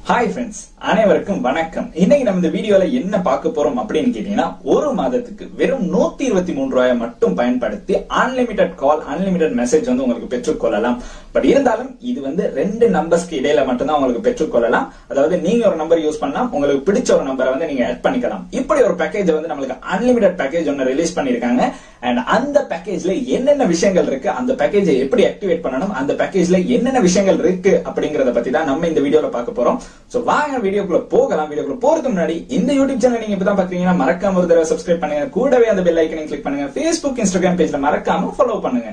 hi friends அனைவருக்கும் வணக்கம் இன்னைக்கு நம்ம இந்த வீடியோல என்ன பார்க்க போறோம் அப்படின்னு கேட்டீங்கன்னா ஒரு மாதத்துக்கு வெறும் நூத்தி இருபத்தி மூணு ரூபாயை மட்டும் பயன்படுத்தி அன்லிமிட்டெட் கால் அன்லிமிட்டெட் மெசேஜ் வந்து உங்களுக்கு பெற்றுக்கொள்ளலாம் பட் இருந்தாலும் இது வந்து ரெண்டு நம்பர்ஸ்க்கு இடையில மட்டும்தான் உங்களுக்கு பெற்றுக்கொள்ளலாம் அதாவது நீங்க ஒரு நம்பர் யூஸ் பண்ணலாம் உங்களுக்கு பிடிச்ச ஒரு நம்பரை வந்து நீங்க ஆட் பண்ணிக்கலாம் இப்படி ஒரு பேக்கேஜ் வந்து நம்மளுக்கு அன்லிமிட்டெட் பேக்கேஜ் ஒன்னு ரிலீஸ் பண்ணிருக்காங்க அண்ட் அந்த பேக்கேஜ்ல என்னென்ன விஷயங்கள் இருக்கு அந்த பேக்கேஜை எப்படி ஆக்டிவேட் பண்ணணும் அந்த பேக்கேஜ்ல என்னென்ன விஷயங்கள் இருக்கு அப்படிங்கறத பத்தி தான் நம்ம இந்த வீடியோல பார்க்க போறோம் சோ வாங்க வீடியோக்குள்ள போகலாம் வீடியோக்குள்ள போறதுக்கு முன்னாடி இந்த யூடியூப் சேனல் நீங்க இப்பதான் பாக்குறீங்கன்னா மறக்காம ஒரு தடவை சப்ஸ்கிரைப் பண்ணுங்க கூடவே அந்த பெல் ஐக்கனையும் கிளிக் பண்ணுங்க Facebook இன்ஸ்டாகிராம் பேஜ்ல மறக்காம ஃபாலோ பண்ணுங்க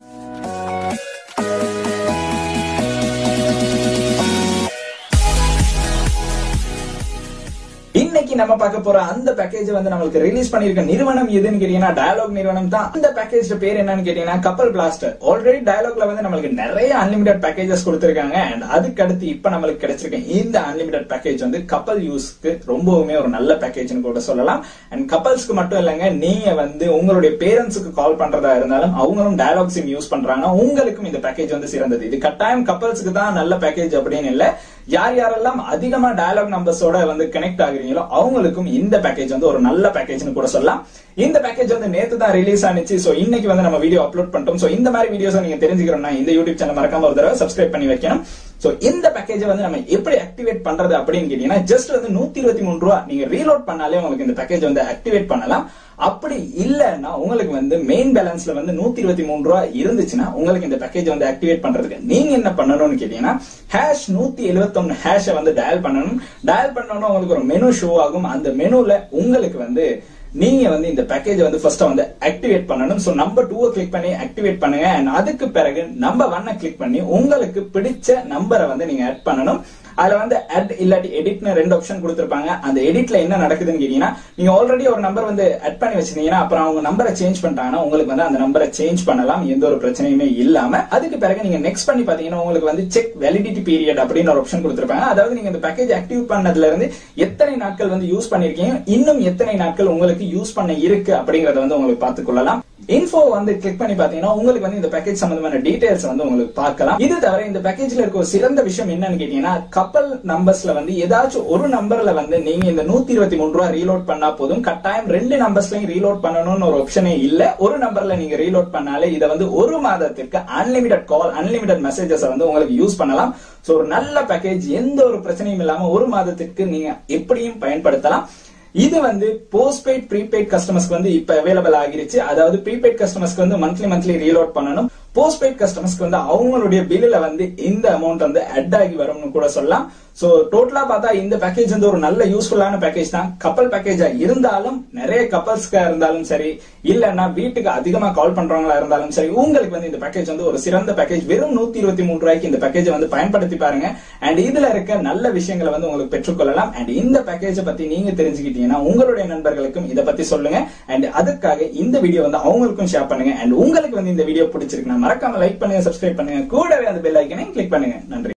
இன்னைக்கு நம்ம பார்க்க போற அந்த பேக்கேஜ் வந்து நம்மளுக்கு ரிலீஸ் பண்ணிருக்க நிறுவனம் எதுன்னு கேட்டீங்கன்னா டயலாக் நிறுவனம் தான் அந்த பேக்கேஜ் பேர் என்னன்னு கேட்டீங்கன்னா கப்பல் பிளாஸ்டர் ஆல்ரெடி டயலாக்ல வந்து நம்மளுக்கு நிறைய அன்லிமிடெட் பேக்கேஜஸ் கொடுத்திருக்காங்க அண்ட் அதுக்கு அடுத்து இப்ப நம்மளுக்கு கிடைச்சிருக்க இந்த அன்லிமிடெட் பேக்கேஜ் வந்து கப்பல் யூஸ்க்கு ரொம்பவுமே ஒரு நல்ல பேக்கேஜ்னு கூட சொல்லலாம் அண்ட் கப்பல்ஸ்க்கு மட்டும் இல்லைங்க நீங்க வந்து உங்களுடைய பேரண்ட்ஸுக்கு கால் பண்றதா இருந்தாலும் அவங்களும் டயலாக் சிம் யூஸ் பண்றாங்க உங்களுக்கும் இந்த பேக்கேஜ் வந்து சிறந்தது இது கட்டாயம் கப்பல்ஸ்க்கு தான் நல்ல பேக்கேஜ் அப்படின்னு இல்ல யார் யாரெல்லாம் அதிகமா டயலாக் நம்பர்ஸோட வந்து கனெக்ட் ஆகுறீங்களோ அவங்களுக்கும் இந்த பேக்கேஜ் வந்து ஒரு நல்ல பேக்கேஜ்னு கூட சொல்லலாம் இந்த பேக்கேஜ் வந்து நேத்து தான் ரிலீஸ் ஆனிச்சு சோ இன்னைக்கு வந்து நம்ம வீடியோ அப்லோட் பண்ணிட்டோம் சோ இந்த மாதிரி வீடியோஸ் நீங்க தெரிஞ்சுக்கணும்னா இந்த யூடியூப் சேனல் மறக்காம ஒரு தடவை சப்ஸ்கிரைப் பண்ணி வைக்கணும் சோ இந்த பேக்கேஜ் வந்து நம்ம எப்படி ஆக்டிவேட் பண்றது அப்படின்னு கேட்டீங்கன்னா ஜஸ்ட் வந்து நூத்தி இருபத்தி மூணு ரூபா நீங்க ரீலோட் பண்ணாலே உங்களுக்கு இந்த பேக்கேஜ் வந்து ஆக்டிவேட் பண்ணலாம் அப்படி இல்லன்னா உங்களுக்கு வந்து மெயின் பேலன்ஸ்ல வந்து நூத்தி இருபத்தி மூணு ரூபா இருந்துச்சுன்னா உங்களுக்கு இந்த பேக்கேஜ் வந்து ஆக்டிவேட் பண்றதுக்கு நீங்க என்ன பண்ணணும்னு கேட்டீங்கன்னா ஹேஷ் நூத்தி எழுபத்தொன்னு ஹேஷை வந்து டயல் பண்ணணும் டயல் பண்ணோம்னா உங்களுக்கு ஒரு மெனு ஷோ ஆகும் அந்த மெனுல உங்களுக்கு வந்து நீங்க வந்து இந்த பேக்கேஜ் வந்து ஃபர்ஸ்ட் வந்து ஆக்டிவேட் பண்ணணும் சோ நம்பர் டூவை கிளிக் பண்ணி ஆக்டிவேட் பண்ணுங்க அண்ட் அதுக்கு பிறகு நம்பர் ஒன்னை கிளிக் பண்ணி உங்களுக்கு பிடிச்ச நம்பரை வந்து நீங்க ஆட் பண்ணணும் அதுல வந்து அட் இல்லாட்டி எடிட்னு ரெண்டு ஆப்ஷன் கொடுத்திருப்பாங்க அந்த எடிட்ல என்ன நடக்குதுன்னு கேட்டீங்கன்னா நீங்க ஆல்ரெடி ஒரு நம்பர் வந்து அட் பண்ணி வச்சிருந்தீங்கன்னா அப்புறம் அவங்க நம்பரை சேஞ்ச் பண்ணிட்டாங்கன்னா உங்களுக்கு வந்து அந்த நம்பரை சேஞ்ச் பண்ணலாம் எந்த ஒரு பிரச்சனையுமே இல்லாம அதுக்கு பிறகு நீங்க நெக்ஸ்ட் பண்ணி பாத்தீங்கன்னா உங்களுக்கு வந்து செக் வேலிடிட்டி பீரியட் அப்படின்னு ஒரு ஆப்ஷன் கொடுத்திருப்பாங்க அதாவது நீங்க இந்த பேக்கேஜ் ஆக்டிவ் பண்ணதுல இருந்து எத்தனை நாட்கள் வந்து யூஸ் பண்ணிருக்கீங்க இன்னும் எத்தனை நாட்கள் உங்களுக்கு யூஸ் பண்ண இருக்கு அப்படிங்கறத வந்து உங்களுக்கு பார்த்துக் கொள்ளலாம் இன்ஃபோ வந்து கிளிக் பண்ணி பாத்தீங்கன்னா உங்களுக்கு வந்து இந்த பேக்கேஜ் சம்பந்தமான டீடைல்ஸ் வந்து உங்களுக்கு பார்க்கலாம் இது தவிர இந்த பேக்கேஜ்ல இருக்க ஒரு சிறந்த விஷயம் என்னன்னு கேட்டீங்கன்னா கப்பல் நம்பர்ஸ்ல வந்து ஏதாச்சும் ஒரு நம்பர்ல வந்து நீங்க இந்த நூத்தி இருபத்தி மூணு ரூபா ரீலோட் பண்ணா போதும் கட்டாயம் ரெண்டு நம்பர்ஸ்லயும் ரீலோட் பண்ணணும்னு ஒரு ஆப்ஷனே இல்ல ஒரு நம்பர்ல நீங்க ரீலோட் பண்ணாலே இதை வந்து ஒரு மாதத்திற்கு அன்லிமிடெட் கால் அன்லிமிடெட் மெசேஜஸ் வந்து உங்களுக்கு யூஸ் பண்ணலாம் சோ ஒரு நல்ல பேக்கேஜ் எந்த ஒரு பிரச்சனையும் இல்லாம ஒரு மாதத்திற்கு நீங்க எப்படியும் பயன்படுத்தலாம் இது வந்து போஸ்ட்பெய்ட் ப்ரீபெய்ட் கஸ்டமர்ஸ்க்கு வந்து இப்ப அவைலபிள் ஆகிருச்சு அதாவது ப்ரீபெய்ட் கஸ்டமர்ஸ்க்கு வந்து மந்த்லி மந்த்லி ரீலோட் பண்ணணும் போஸ்ட்பெய்ட் கஸ்டமர்ஸ்க்கு வந்து அவங்களுடைய பில்லுல வந்து இந்த அமௌண்ட் வந்து அட் ஆகி வரும்னு கூட சொல்லலாம் சோ டோட்டலா பார்த்தா இந்த பேக்கேஜ் வந்து ஒரு நல்ல யூஸ்ஃபுல்லான பேக்கேஜ் தான் கப்பல் பேக்கேஜா இருந்தாலும் நிறைய கப்பல்ஸ்க்கா இருந்தாலும் சரி இல்லன்னா வீட்டுக்கு அதிகமா கால் பண்றவங்களா இருந்தாலும் சரி உங்களுக்கு வந்து இந்த பேக்கேஜ் வந்து ஒரு சிறந்த பேக்கேஜ் வெறும் நூத்தி இருபத்தி மூணு ரூபாய்க்கு இந்த பேக்கேஜ் வந்து பயன்படுத்தி பாருங்க அண்ட் இதுல இருக்க நல்ல விஷயங்களை வந்து உங்களுக்கு பெற்றுக்கொள்ளலாம் அண்ட் இந்த பேக்கேஜ் பத்தி நீங்க தெரிஞ்சுக்கிட்டீங்கன்னா உங்களுடைய நண்பர்களுக்கும் இதை பத்தி சொல்லுங்க அண்ட் அதுக்காக இந்த வீடியோ வந்து அவங்களுக்கும் ஷேர் பண்ணுங்க அண்ட் உங்களுக்கு வந்து இந்த வீடியோ பிடிச்சிருக்குன்னா மறக்காம லைக் பண்ணுங்க சப்ஸ்கிரைப் பண்ணுங்க கூடவே அந்த பெல் ஐக்கனையும் கிளிக் பண்ணுங்க நன்றி